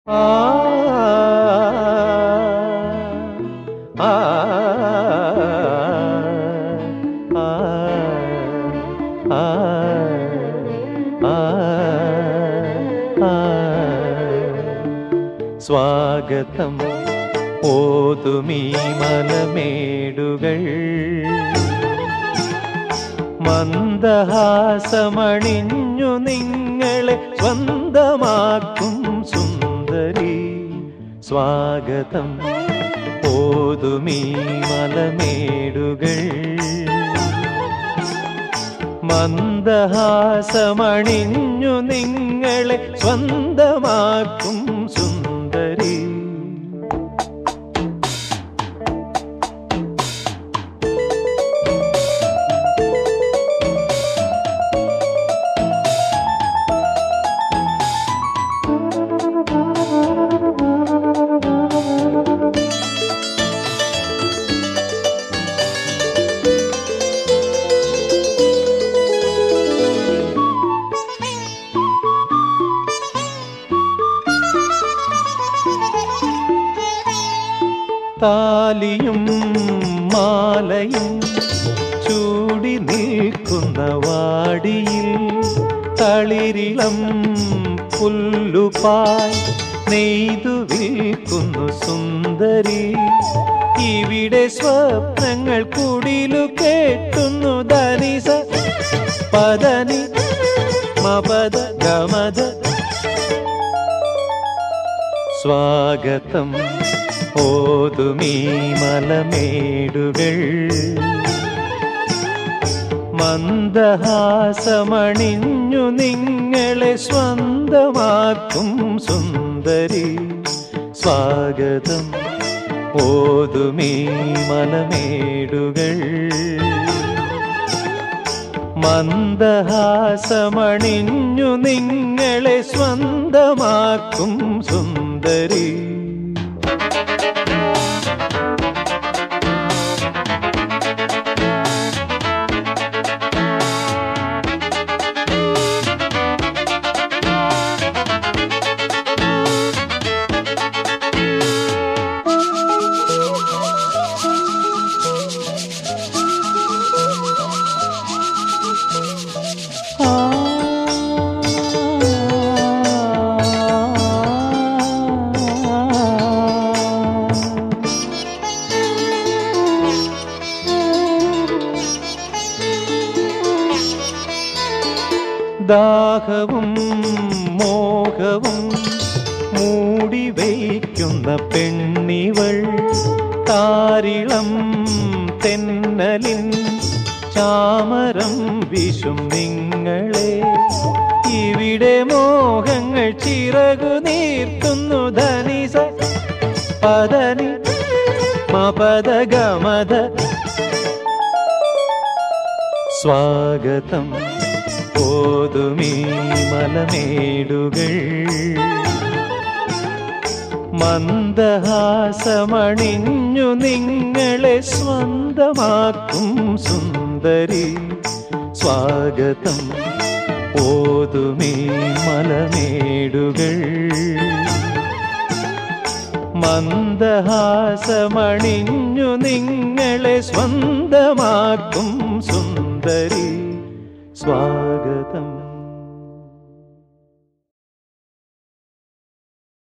ആ ആ ആ ആ ആ സ്വാഗതം ഓതുമീ മലമേടുകൾ മന്ദഹാസമണിഞ്ഞു നിങ്ങളെ സ്വന്തമാക്കും സുന്ദരി സ്വാഗതം ഓതുമീ മലമേടുകൾ മന്ദഹാസമണിഞ്ഞു നിങ്ങളെ സ്വന്തമാക്കും സുന്ദരി താലിയും മാലയും ചൂടി നിൽക്കുന്ന വാടിയിൽ തളിരിളം പുല്ലുപായി നെയ്തു വിൽക്കുന്നു സുന്ദരി ഇവിടെ സ്വപ്നങ്ങൾ കുടിലു കേട്ടുന്നു ധനിസ പദനി മപദ ഗമദ സ്വാഗതം ഓതുമീ മലമേടുകൾ മന്ദഹാസമണിഞ്ഞു നിങ്ങളെ സ്വന്തമാക്കും സുന്ദരി സ്വാഗതം ഓതുമീ മലമേടുകൾ മന്ദഹാസമണിഞ്ഞു നിങ്ങളെ സ്വന്തമാക്കും സുന്ദരി ദാഹവും മോഹവും മൂടി വയ്ക്കുന്ന പെണ്ണിവൾ താരിളം തെന്നലിൻ ചാമരം വിഷും നിങ്ങളെ ഇവിടെ മോഹങ്ങൾ ചിറകു നീർത്തുന്നു ധനിസ പദനി മപദ ഗമദ സ്വാഗതം ഓതുമീ മലമേടുകൾ മന്ദഹാസമണിഞ്ഞു നിങ്ങളെ സ്വന്തമാക്കും സുന്ദരി സ്വാഗതം ഓതുമീ മലമേടുകൾ മന്ദഹാസമണിഞ്ഞു നിങ്ങളെ സ്വന്തമാക്കും സുന്ദരി സ്വാഗതം